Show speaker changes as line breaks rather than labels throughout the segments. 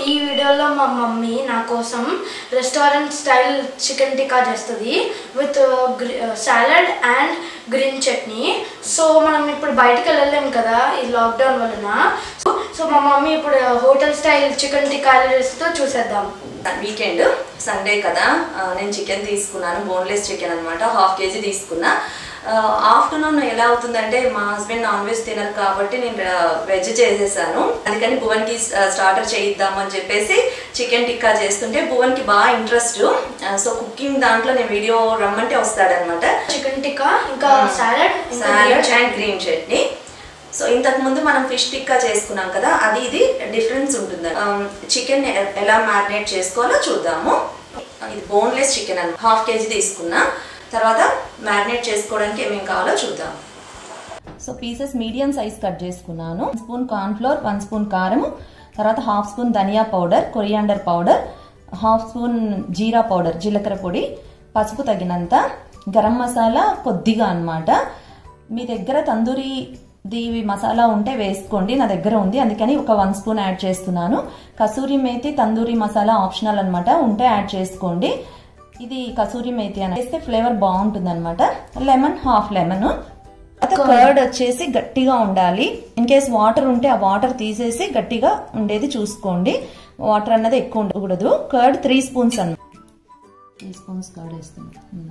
ఈ వీడియోలో మా మమ్మీ నా కోసం రెస్టారెంట్ స్టైల్ చికెన్ టిక్కా చేస్తుంది with salad and green chutney so మనం ఇప్పుడు బయటకు వెళ్ళలేము కదా ఈ లాక్డౌన్ వలన సో మా మమ్మీ ఇప్పుడు హోటల్ స్టైల్ చికెన్ టిక్కా ఎలా చేస్తుందో చూసేద్దాం
వీకెండ్ సండే కదా ఆ, నేను చికెన్ తీసుకున్నాను బోన్లెస్ చికెన్ అనమాట హాఫ్ కేజీ తీసుకున్నా ఆఫ్టర్నూన్ ఎలా అవుతుందంటే మా హస్బెండ్ నాన్ వెజ్ తినరు కాబట్టి నేను వెజ్ చేసేసాను అందుకని భువన్కి స్టార్టర్ చేయిద్దామని చెప్పేసి చికెన్ టిక్కా చేస్తుంటే భువన్కి బాగా ఇంట్రెస్ట్ సో కుకింగ్ దాంట్లో నేను వీడియో రమ్మంటే వస్తాడనమాట
చికెన్ టిక్కా ఇంకా salad
salad and green chutney so ఇంతకు ముందు మనం ఫిష్ టిక్కా చేసుకున్నాం కదా అది ఇది డిఫరెన్స్ ఉంటుంది చికెన్ ఎలా మ్యారినేట్ చేసుకోవాలో చూద్దాము ఇది బోన్లెస్ చికెన్ అని హాఫ్ కేజీ తీసుకున్నా తర్వాత మ్యారినేట్ చేసుకోవడానికి ఏమేమి కావాలో చూద్దాం so pieces medium size cut చేసుకున్నాను one spoon cornflour one spoon కారం తర్వాత half spoon dhaniya powder coriander powder half spoon jeera powder జీలకర్ర పొడి పసుపు తగినంత గరం మసాలా కొద్దిగా అన్నమాట మీ దగ్గర తందూరి ది మసాలా ఉంటే వేసుకోండి నా దగ్గర ఉంది అందుకని ఒక వన్ స్పూన్ యాడ్ చేస్తున్నాను కసూరి మేతి తందూరి మసాలా ఆప్షనల్ అన్నమాట ఉంటే యాడ్ చేసుకోండి ఇది కసూరి మేతి అని వేస్తే ఫ్లేవర్ బాగుంటుంది అనమాట లెమన్ హాఫ్ లెమన్ కర్డ్ వచ్చేసి గట్టిగా ఉండాలి ఇన్ కేస్ వాటర్ ఉంటే ఆ వాటర్ తీసేసి గట్టిగా ఉండేది చూసుకోండి వాటర్ అన్నది ఎక్కువ ఉండకూడదు కర్డ్ త్రీ స్పూన్స్ అన్న త్రీ స్పూన్స్ కర్డ్ వేస్తుంది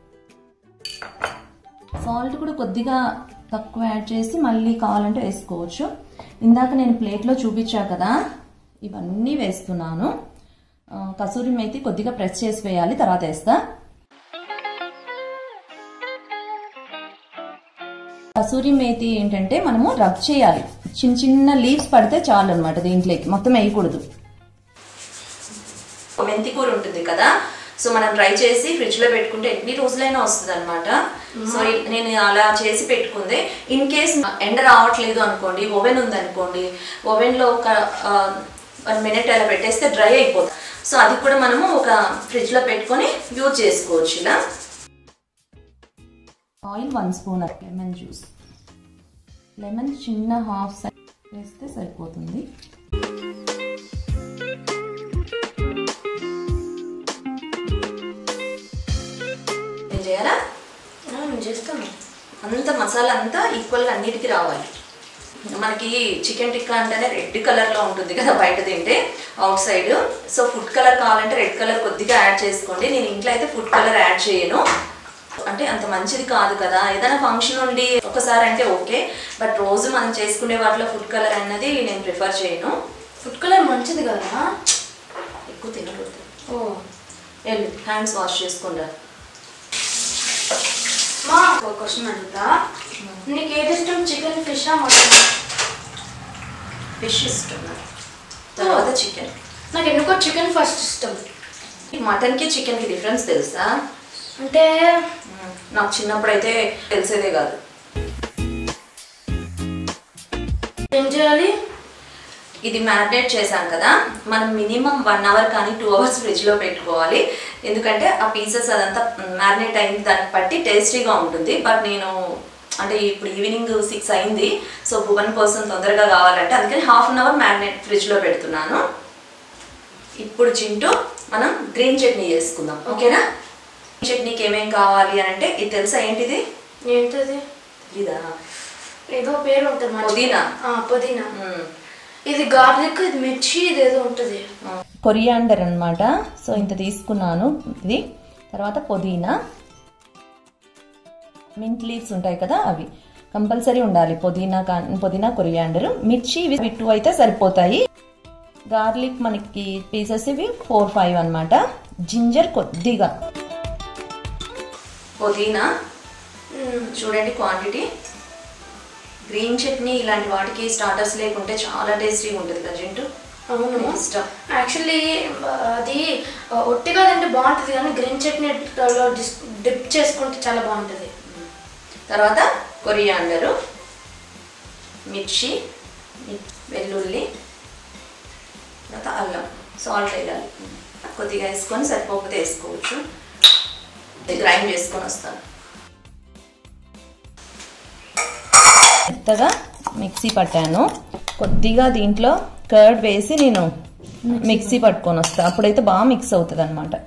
సాల్ట్ కూడా కొద్దిగా తక్కువ యాడ్ చేసి మళ్ళీ కావాలంటే వేసుకోవచ్చు ఇందాక నేను ప్లేట్లో చూపించా కదా ఇవన్నీ వేస్తున్నాను ఆ, కసూరి మేతి కొద్దిగా ప్రెస్ చేసి వేయాలి తర్వాత వేస్తా కసూరి మేతి ఏంటంటే మనము రబ్ చేయాలి చిన్న చిన్న లీవ్స్ పడితే చాలు అనమాట దీంట్లోకి మొత్తం వేయకూడదు మెంతి కూర ఉంటుంది కదా సో మనం ట్రై చేసి ఫ్రిడ్జ్ లో పెట్టుకుంటే ఎన్ని రోజులైనా వస్తుంది అనమాట సో ఇ- నేను అలా చేసి పెట్టుకుంది ఇన్ కేస్ ఎండ రావట్లేదు అనుకోండి ఓవెన్ ఉంది అనుకోండి ఓవెన్ లో ఒక వన్ మినిట్ అలా పెట్టేస్తే డ్రై అయిపోతుంది సో అది కూడా మనము ఒక ఫ్రిడ్జ్ లో పెట్టుకొని యూజ్ చేసుకోవచ్చు ఇలా oil one spoon lemon juice lemon చిన్న హాఫ్ వేస్తే సరిపోతుంది ఏం చేయాలా
నేను చేస్తాను
అంత మసాలా అంతా ఈక్వల్గా అన్నిటికీ రావాలి మనకి చికెన్ టిక్కా అంటేనే రెడ్ కలర్లో ఉంటుంది కదా బయట తింటే outside so food colour కావాలంటే రెడ్ కలర్ కొద్దిగా యాడ్ చేసుకోండి నేను ఇంట్లో అయితే ఫుడ్ కలర్ యాడ్ చేయను అంటే అంత మంచిది కాదు కదా ఏదైనా ఫంక్షన్ ఉండి ఒకసారి అంటే ఓకే బట్ రోజు మనం చేసుకునే వాటిలో ఫుడ్ కలర్ అన్నది నేను ప్రిఫర్ చేయను
ఫుడ్ కలర్ మంచిది కదా
ఎక్కువ తినకూడదు
ఓ
వెళ్ళు హ్యాండ్స్ వాష్ చేసుకుంటా
మా ఒక క్వశ్చన్ అడుగుతా నీకు ఏది ఇష్టం చికెన్ ఫిష్ మటన్
ఫిష్ ఇష్టం నాకు. తర్వాత చికెన్
నాకు ఎందుకో చికెన్ ఫస్ట్ ఇష్టం
మటన్కి చికెన్కి డిఫరెన్స్ తెలుసా
అంటే
నాకు చిన్నప్పుడు అయితే తెలిసేదే కాదు
ఏం చేయాలి
ఇది మ్యారినేట్ చేశాం కదా మనం మినిమం వన్ అవర్ కానీ టూ అవర్స్ ఫ్రిడ్జ్లో పెట్టుకోవాలి ఎందుకంటే ఆ పీసెస్ అదంతా మ్యారినేట్ అయింది దాన్ని బట్టి టేస్టీగా ఉంటుంది బట్ నేను అంటే ఇప్పుడు ఈవినింగ్ సిక్స్ అయింది సో భువన్ కోసం తొందరగా కావాలంటే అందుకని హాఫ్ అన్ అవర్ మ్యారినేట్ ఫ్రిడ్జ్లో పెడుతున్నాను ఇప్పుడు చింటూ మనం గ్రీన్ చట్నీ చేసుకుందాం ఓకేనా చట్నీకి ఏమేం కావాలి అని అంటే ఇది తెలుసా ఏంటిది
ఏంటది
ఇదా
ఏదో పేరు ఉంటుంది మర్చిపోయా.
పుదీనా.
ఆ, పుదీనా ఇది గార్లిక్ ఇది మిర్చి ఇది ఏదో ఉంటుంది
కొరియాండర్ అన్నమాట సో ఇంత తీసుకున్నాను ఇది తర్వాత పుదీనా మింట్ లీవ్స్ ఉంటాయి కదా అవి కంపల్సరీ ఉండాలి పుదీనా కా- పుదీనా కొరియాండర్ మిర్చి ఇవి టూ అయితే సరిపోతాయి గార్లిక్ మనకి పీసెస్ ఇవి ఫోర్ ఫైవ్ అన్నమాట జింజర్ కొద్దిగా పుదీనా చూడండి క్వాంటిటీ గ్రీన్ చట్నీ ఇలాంటి వాటికి స్టార్టర్స్ లేకుంటే చాలా టేస్టీగా ఉంటుంది కదా జింటూ
అవును
ఇష్టం
యాక్చువల్లీ అది ఆ, ఒట్టిగా తింటే బాగుంటుంది కానీ గ్రీన్ చట్నీలో డిప్ చేసుకుంటే చాలా బాగుంటుంది
తర్వాత కొరియాండరు మిర్చి మి- వెల్లుల్లి తర్వాత అల్లం సాల్ట్ వేయాలి కొద్దిగా వేసుకొని సరిపోకపోతే వేసుకోవచ్చు గ్రైండ్ చేసుకొని వస్తాను మెత్తగా మిక్సీ పట్టాను కొద్దిగా దీంట్లో కర్డ్ వేసి నేను మిక్సీ పట్టుకొని వస్తా అప్పుడైతే బాగా మిక్స్ అవుతుంది అనమాట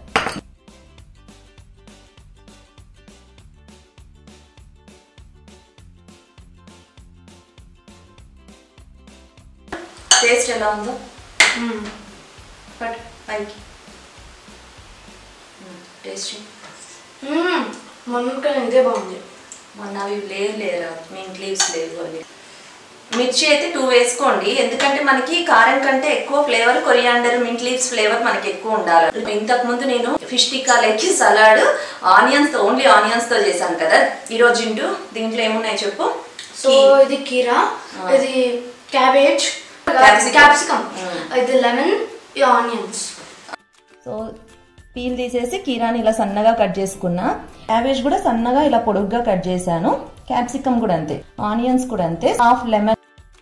టేస్ట్ ఎలా ఉందో బట్ పైకి టేస్ట్
మొన్న ఇదే బాగుంది
మొన్న అవి లేవు లేరా మింట్ లీవ్స్ లేవు అవి మిర్చి అయితే టూ వేసుకోండి ఎందుకంటే మనకి కారం కంటే ఎక్కువ flavour coriander mint leaves flavour మనకి ఎక్కువ ఉండాలి ఇంతకు ముందు నేను ఫిష్ టిక్కా లెక్కి సలాడ్ ఆనియన్స్ తో ఓన్లీ ఆనియన్స్ తో చేశాను కదా ఈ రోజు ఇంటూ దీంట్లో ఏమున్నాయి చెప్పు
సో ఇది కీరా ఇది క్యాబేజ్
Capsicum.
Capsicum
Mm.
ఇది లెమన్ ఇది ఆనియన్స్
సో పీల్ తీసేసి కీరాని ఇలా సన్నగా కట్ చేసుకున్నా క్యాబేజ్ కూడా సన్నగా ఇలా పొడుగ్గా కట్ చేశాను క్యాప్సికమ్ కూడా అంతే ఆనియన్స్ కూడా అంతే హాఫ్ లెమన్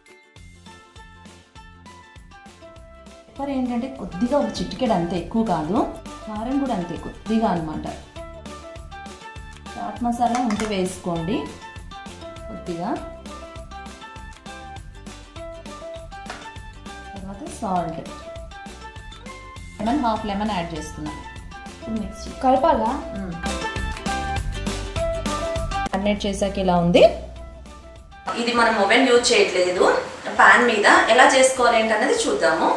పెప్పర్ ఏంటంటే కొద్దిగా ఒక చిటికెడు అంతే ఎక్కువ కాదు కారం కూడా అంతే కొద్దిగా అన్నమాట చాట్ మసాలా ఉంటే వేసుకోండి కొద్దిగా తర్వాత salt lemon half lemon add చేస్తున్నాను మిక్స్
కలపాలా
మ్యారినేట్ చేసాక ఇలా ఉంది ఇది మనం ఓవెన్ యూజ్ చేయట్లేదు పాన్ మీద ఎలా చేసుకోవాలి ఏంటనేది చూద్దాము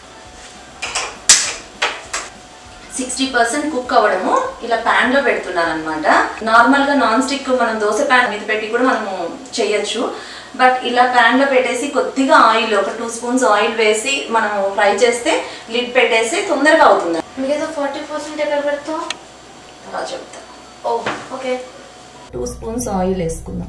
సిక్స్టీ పర్సెంట్ కుక్ అవ్వడము ఇలా pan లో పెడుతున్నాను అనమాట నార్మల్గా నాన్ స్టిక్ మనం దోశ ప్యాన్ మీద పెట్టి కూడా మనము చేయొచ్చు బట్ ఇలా pan లో పెట్టేసి కొద్దిగా ఆయిల్ ఒక టూ స్పూన్స్ ఆయిల్ వేసి మనము ఫ్రై చేస్తే లిడ్ పెట్టేసి తొందరగా అవుతుంది
మిగతా ఫార్టీ పర్సెంట్ ఎక్కడ పెడతావు
అలా చెప్తా
oh okay
two spoons oil వేసుకుందాం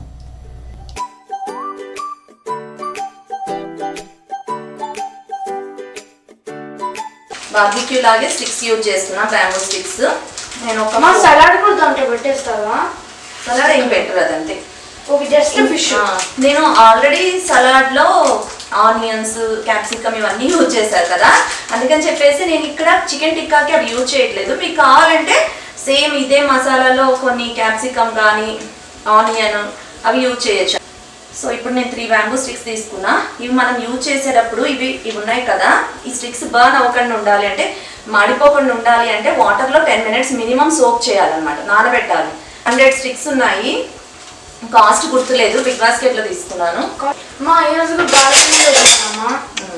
బార్బిక్యూ లాగే స్టిక్స్ యూజ్ చేస్తున్నా బ్యాంబూ స్టిక్స్ నేను ఒక
మా సలాడ్ కూడా దాంట్లో పెట్టేస్తావా
సలాడ్ ఏం పెట్టరు అదంతే
ఓకే జస్ట్ ఫిష్
ఆ, నేను ఆల్రెడీ సలాడ్ లో ఆనియన్స్ క్యాప్సికమ్ ఇవన్నీ యూజ్ చేశారు కదా అందుకని చెప్పేసి నేను ఇక్కడ చికెన్ టిక్కాకి అవి యూజ్ చేయట్లేదు మీకు కావాలంటే సేమ్ ఇదే మసాలాలో కొన్ని క్యాప్సికమ్ కానీ ఆనియన్ అవి యూజ్ చేయొచ్చు సో ఇప్పుడు నేను త్రీ బ్యాంబూ స్టిక్స్ తీసుకున్నా ఇవి మనం యూజ్ చేసేటప్పుడు ఇవి ఇవి ఉన్నాయి కదా ఈ స్టిక్స్ బర్న్ అవ్వకుండా ఉండాలి అంటే మాడిపోకుండా ఉండాలి అంటే వాటర్లో టెన్ మినిట్స్ మినిమం సోక్ చేయాలన్నమాట నానబెట్టాలి హండ్రెడ్ స్టిక్స్ ఉన్నాయి కాస్ట్ గుర్తులేదు బిగ్ బాస్కెట్లో తీసుకున్నాను
మా ఈ రోజు కూడా బాల్కనీలో చేసినామా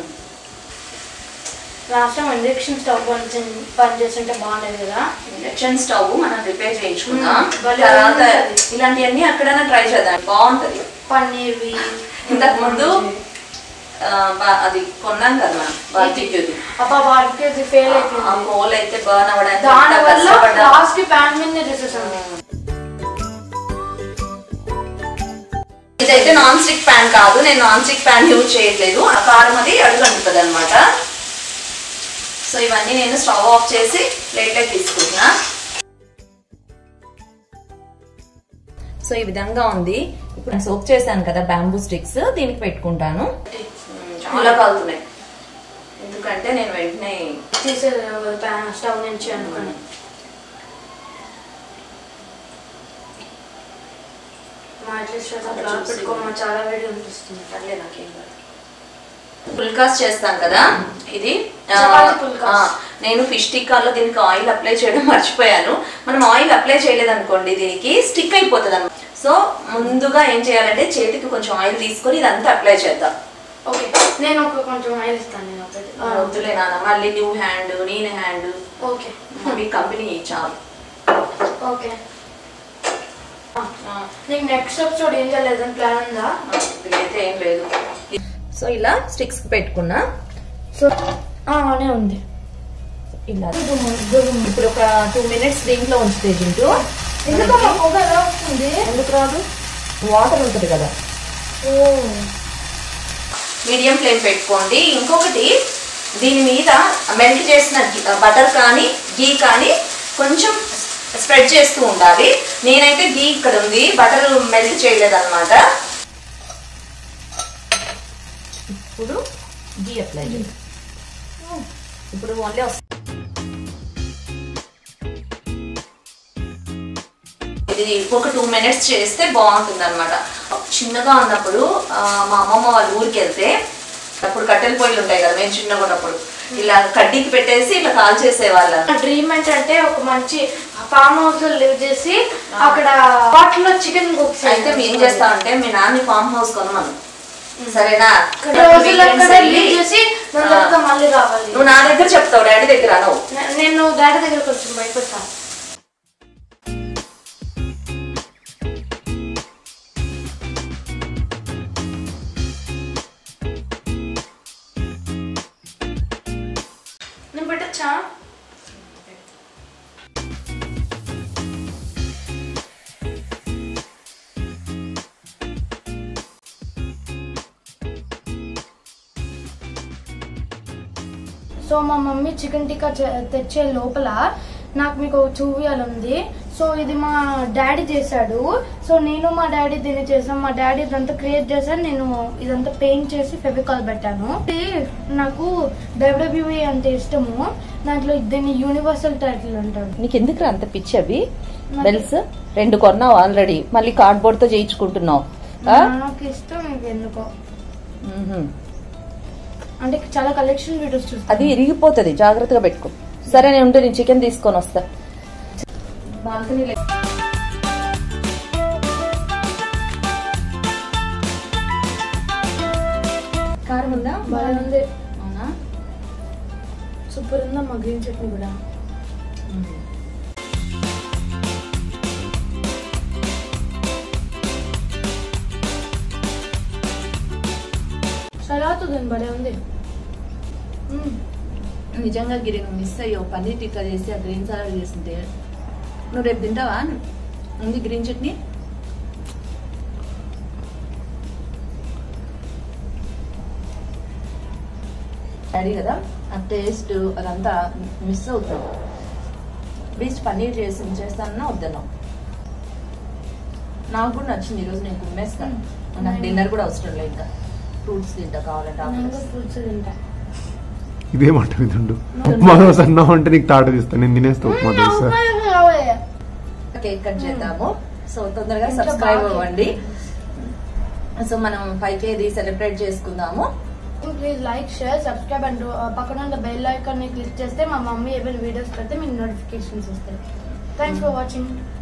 లాస్ట్ టైం ఇండక్షన్ స్టవ్ పని పని చేస్తుంటే బాగుండేది కదా
ఇండక్షన్ స్టవ్ మనం రిపేర్ చేయించుకుందాం
మ్మ్. భలే
తర్వాత
ఉంటుంది.
ఇలాంటివన్నీ అక్కడైనా ట్రై చేద్దాం బాగుంటది
పన్నీర్వి
ఇంతకు ముందు ఆ, బా- అది కొన్నాం కదా మనం బార్బిక్యూది
అబ్బా బార్బిక్యూ ఫెయిల్
ఆ
అయిపోయింది
కోల్ అయితే బర్న్ అవ్వడానికి
దాని
ఎంత
వల్ల
కష్టపడ్డా.
లాస్ట్ కి ప్యాన్ మీద చేసేసాను
ఇదైతే నాన్ స్టిక్ ప్యాన్ కాదు నేను నాన్ స్టిక్ ప్యాన్ యూజ్ చేయట్లేదు ఆ కారం అది అడుగు అంటుంది అనమాట సో ఇవన్నీ నేను స్టవ్ ఆఫ్ చేసి ప్లేట్లోకి తీసుకుంటున్నా సో ఈ విధంగా ఉంది ఇప్పుడు నేను సోక్ చేశాను కదా బ్యాంబూ స్టిక్స్ దీనికి పెట్టుకుంటాను చాలా కాలుతున్నాయి ఎందుకంటే నేను వెంటనే
తీసేది ప్యాన్ స్టవ్ నుంచి అనుకుని మా అట్లీస్ట్ అట్లా పెట్టుకోమా చాలా వేడి అనిపిస్తుంది
పర్లే నాకేం కాదు. పుల్కాస్ చేస్తాను కదా ఇది ఆ,
చపాతీ పుల్కాస్.
ఆ, నేను ఫిష్ టిక్కాలో దీనికి ఆయిల్ అప్లై చేయడం మర్చిపోయాను మనం ఆయిల్ అప్లై చేయలేదు అనుకోండి దీనికి స్టిక్ అయిపోతుంది అనమాట సో ముందుగా ఏం చేయాలంటే చేతికి కొంచెం ఆయిల్ తీసుకొని ఇదంతా అప్లై చేద్దాం
ఓకే నేను ఒక కొంచెం ఆయిల్ ఇస్తాను నేను ఒకటి ఆ,
వద్దులే నాన్న మళ్ళీ న్యూ హ్యాండ్ నేను హ్యాండ్
ఓకే
మీ కంపెనీ చాలు
ఓకే నీకు నెక్స్ట్ ఎపిసోడ్ ఏం చేయలేదని ప్లాన్ ఉందా
ఇదైతే ఏం లేదు సో ఇలా స్టిక్స్ పెట్టుకున్నా
సో అనే ఉంది
ఇలా ఇప్పుడు ఒక టూ మినిట్స్ దీంట్లో ఉంచితే జింటూ
ఎందుకు అలా పొగ ఎలా వస్తుంది
ఎందుకు రాదు వాటర్ ఉంటుంది కదా
ఓ
మీడియం ఫ్లేమ్ పెట్టుకోండి ఇంకొకటి దీని మీద మెల్ట్ చేసిన బటర్ కానీ గీ కానీ కొంచెం స్ప్రెడ్ చేస్తూ ఉండాలి నేనైతే గీ ఇక్కడ ఉంది బటర్ మెల్ట్ చేయలేదన్నమాట ఇప్పుడు గీ అప్లై చేయండి ఇప్పుడు ఓన్లీ ఇది ఒక టూ మినిట్స్ చేస్తే బాగుంటుంది అనమాట చిన్నగా ఉన్నప్పుడు ఆ, మా అమ్మమ్మ వాళ్ళ ఊరికి వెళ్తే అప్పుడు కట్టెల పొయ్యిలు ఉంటాయి కదా మేము చిన్నగా ఉన్నప్పుడు ఇలా కడ్డీకి పెట్టేసి ఇట్లా కాల్ చేసేవాళ్ళం
నా డ్రీమ్ ఏంటంటే ఒక మంచి ఫామ్ హౌస్ లో లివ్ చేసి అక్కడ వాటర్ లో చికెన్ కుక్
అయితే మేము ఏం చేస్తామంటే మీ నాన్న ఫామ్ హౌస్ కొనమను సరేనా
రోజులు
Weekends
అక్కడ
వెళ్ళి,
లివ్ చేసి
ఆ,
తర్వాత మళ్ళీ రావాలి
నువ్వు నా దగ్గర చెప్తావు డాడీ దగ్గర అనవు
నే- నేను డాడీ దగ్గర కొంచెం భయపడతాను నేను పెట్టచ్చా సో మా మమ్మీ చికెన్ టిక్కా చే- తెచ్చే లోపల నాకు మీకు ఒక చూపియాలంది సో ఇది మా డాడీ చేశాడు సో నేను మా డాడీ దీన్ని చేసాం మా డాడీ ఇదంతా క్రియేట్ చేశాను నేను ఇదంతా పెయింట్ చేసి ఫెవికాల్ పెట్టాను ఇది నాకు డబ్ల్యూడబ్ల్యూఈ అంటే ఇష్టము దాంట్లో దీన్ని యూనివర్సల్ టైటిల్ అంటాడు
నీకు ఎందుకు అంత పిచ్చి అవి బెల్స్ రెండు కొన్నావు ఆల్రెడీ మళ్ళీ కార్డ్బోర్డ్ తో చేయించుకుంటున్నావు ఆ?
నాకు ఇష్టం మీకు ఎందుకో
మ్మ్హ్మ్.
అంటే చాలా కలెక్షన్ వీడియోస్ చూస్తాను
అది ఇరిగిపోతుంది జాగ్రత్తగా పెట్టుకో సరే నేను ఉంటే నేను చికెన్ తీసుకొని వస్తా బాల్కనీలో కారం ఉందా
బాగా ఉంది
అవునా
సూపర్ ఉందా మా గ్రీన్ చట్నీ కూడా సలాత్ ఉంది భలే ఉంది మ్మ్.
నిజంగా గిరి నువ్వు మిస్ అయ్యో పన్నీర్ టిక్కా చేసి ఆ గ్రీన్ సలాడ్ చేస్తుంటే నువ్వు రేపు తింటావా ఉంది గ్రీన్ చట్నీ డాడీ కదా ఆ టేస్ట్ అదంతా మిస్ అవుతుంది బీచ్ పన్నీర్ చేసి చేస్తానన్నా వద్దన్నావు నాకు కూడా నచ్చింది ఈరోజు నేను కుమ్మేస్తాను నాకు డిన్నర్ కూడా అవసరం లేదు ఇంకా ఫ్రూట్స్ తింటా కావాలంటే
నేను
ఆకులు.
కూడా ఫ్రూట్స్ తింటా
ఇదేమంట విధండు ఉప్మా దోశ అన్నావు అంటే నీకు తాట తీస్తాను నేను తినేస్తా ఉప్మా దోశ
కేక్ కట్ చేద్దాము సో తొందరగా
ఇంట్లో
సబ్స్క్రైబ్
బాగా
అవ్వండి సో మనం ఫైవ్ కేది సెలబ్రేట్ చేసుకుందాము
please like share subscribe and పక్కన ఉన్న బెల్ ఐకాన్ ని క్లిక్ చేస్తే మా మమ్మీ ఏమైనా వీడియోస్ పెడితే మీకు నోటిఫికేషన్స్ వస్తాయి థ్యాంక్స్ ఫర్ వాచింగ్